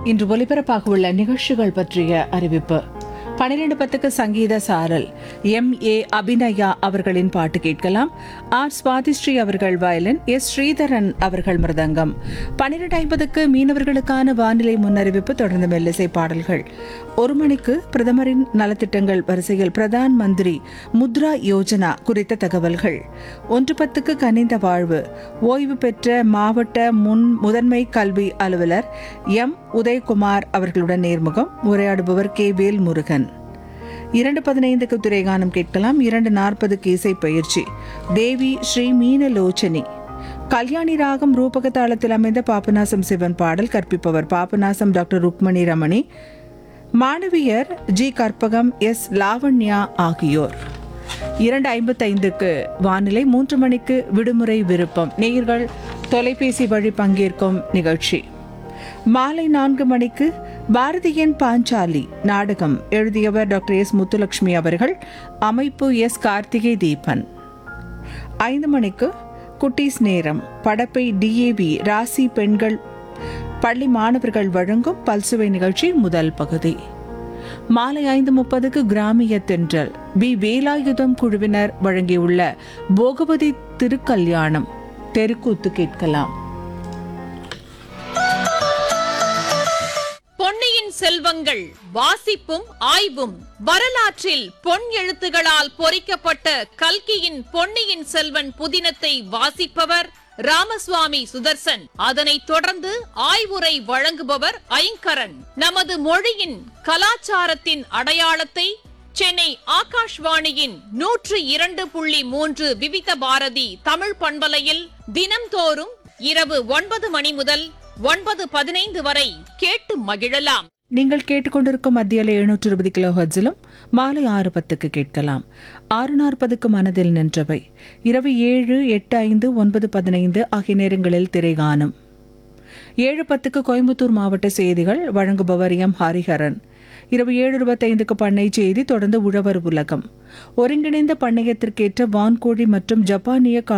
இன்று ஒலிபரப்பாக உள்ள நிகழ்ச்சிகள் பற்றிய அறிவிப்பு பனிரெண்டு பத்துக்கு சங்கீத சாரல் எம் ஏ அபிநயா அவர்களின் பாட்டு கேட்கலாம் ஆர் சுவாதிஸ்ரீ அவர்கள் வயலின் எஸ் ஸ்ரீதரன் அவர்கள் மிருதங்கம் பனிரெண்டு ஐம்பதுக்கு மீனவர்களுக்கான வானிலை முன்னறிவிப்பு தொடர்ந்து மெல்லிசை பாடல்கள் ஒரு மணிக்கு பிரதமரின் நலத்திட்டங்கள் வரிசையில் பிரதான் மந்திரி முத்ரா யோஜனா குறித்த தகவல்கள் ஒன்று பத்துக்கு கனிந்த வாழ்வு ஓய்வு பெற்ற மாவட்ட முன் முதன்மை கல்வி அலுவலர் எம் உதயகுமார் அவர்களுடன் நேர்முகம் உரையாடுபவர் கே வேல்முருகன் இரண்டு பதினைந்துக்கு துறைகானம் கேட்கலாம் இரண்டு நாற்பதுக்கு இசை பயிற்சி தேவி ஸ்ரீ மீனலோச்சனி கல்யாணி ராகம் ரூபக தாளத்தில் அமைந்த பாபநாசம் சிவன் பாடல் கற்பிப்பவர் பாபநாசம் டாக்டர் ருக்மணி ரமணி மாணவியர் ஜி கற்பகம் எஸ் லாவண்யா ஆகியோர் இரண்டு ஐம்பத்தைந்துக்கு வானிலை மூன்று மணிக்கு விடுமுறை விருப்பம் நேயர்கள் தொலைபேசி வழி பங்கேற்கும் நிகழ்ச்சி மாலை நான்கு மணிக்கு பாரதியின் பாஞ்சாலி நாடகம் எழுதியவர் டாக்டர் எஸ் முத்துலட்சுமி அவர்கள் அமைப்பு எஸ் கார்த்திகை தீபன் ஐந்து மணிக்கு குட்டீஸ் நேரம் படப்பை டிஏவி ராசி பெண்கள் பள்ளி மாணவர்கள் வழங்கும் பல்சுவை நிகழ்ச்சி முதல் பகுதி மாலை ஐந்து முப்பதுக்கு கிராமிய தென்றல் பி வேலாயுதம் குழுவினர் வழங்கியுள்ள போகவதி திருக்கல்யாணம் தெருக்கூத்து கேட்கலாம் பொன்னியின் செல்வங்கள் வாசிப்பும் ஆய்வும் வரலாற்றில் பொன் எழுத்துகளால் பொறிக்கப்பட்ட கல்கியின் பொன்னியின் செல்வன் புதினத்தை வாசிப்பவர் ராமசுவாமி சுதர்சன் அதனைத் தொடர்ந்து ஆய்வுரை வழங்குபவர் ஐங்கரன் நமது மொழியின் கலாச்சாரத்தின் அடையாளத்தை சென்னை ஆகாஷ்வாணியின் நூற்று இரண்டு புள்ளி மூன்று விவித பாரதி தமிழ் பண்பலையில் தினம்தோறும் இரவு ஒன்பது மணி முதல் ஒன்பது பதினைந்து வரை கேட்டு மகிழலாம் நீங்கள் கேட்டுக்கொண்டிருக்கும் மத்தியில் எழுநூற்று இருபது கிலோ ஹர்ட்ஸிலும் மாலை ஆறு பத்துக்கு கேட்கலாம் ஆறு நாற்பதுக்கு மனதில் நின்றவை இரவு ஏழு எட்டு ஐந்து ஒன்பது பதினைந்து ஆகிய நேரங்களில் திரைகாணும் ஏழு பத்துக்கு கோயம்புத்தூர் மாவட்ட செய்திகள் வழங்குபவர் எம் ஹரிஹரன் இரவு ஏழு இருபத்தைந்துக்கு பண்ணை செய்தி தொடர்ந்து உழவர் உலகம் ஒருங்கிணைந்த பண்ணையத்திற்கேற்ற வான்கோழி மற்றும் ஜப்பானிய